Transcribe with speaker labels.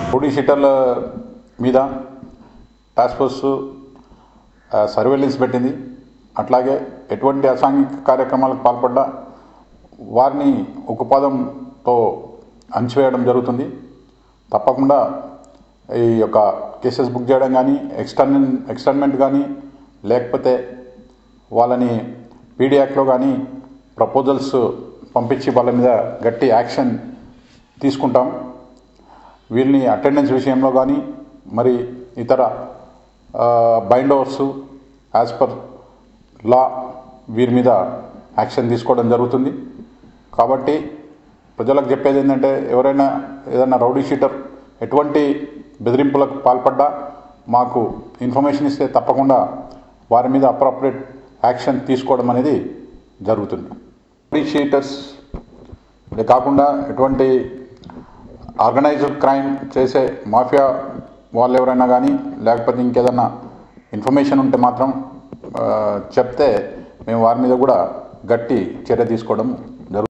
Speaker 1: rowdy షీటర్ల మీద task force surveillance పెట్టింది అట్లాగే ఎటువంటి అసాంఘిక కార్యక్రమాలకు పాల్పడ్డా వారిని ఉక్కుపాదంతో అణచివేయడం జరుగుతుంది తప్పకుండా ఈ యొక్క కేసెస్ బుక్ చేయడం కానీ ఎక్స్టర్న్ ఎక్స్టర్న్మెంట్ కానీ లేకపోతే వాళ్ళని పీడీ యాక్ట్లో కానీ ప్రపోజల్స్ పంపించి వాళ్ళ మీద గట్టి యాక్షన్ తీసుకుంటాం వీళ్ళని అటెండెన్స్ విషయంలో కానీ మరి ఇతర bind overs as per law వీరి మీద యాక్షన్ తీసుకోవడం జరుగుతుంది కాబట్టి ప్రజలకు చెప్పేది ఏంటంటే ఎవరైనా ఏదైనా రౌడీ షీటర్ ఎటువంటి బెదిరింపులకు పాల్పడ్డా మాకు ఇన్ఫర్మేషన్ ఇస్తే తప్పకుండా వారి మీద అప్రాపరేట్ యాక్షన్ తీసుకోవడం అనేది జరుగుతుంది రౌడీ షీటర్స్ ఇది కాకుండా ఎటువంటి ఆర్గనైజ్డ్ క్రైమ్ చేసే మాఫియా వాళ్ళు ఎవరైనా కానీ లేకపోతే ఇంకేదన్నా ఇన్ఫర్మేషన్ ఉంటే మాత్రం ఆ, చెప్తే మేము వారి మీద కూడా గట్టి చర్య తీసుకోవడం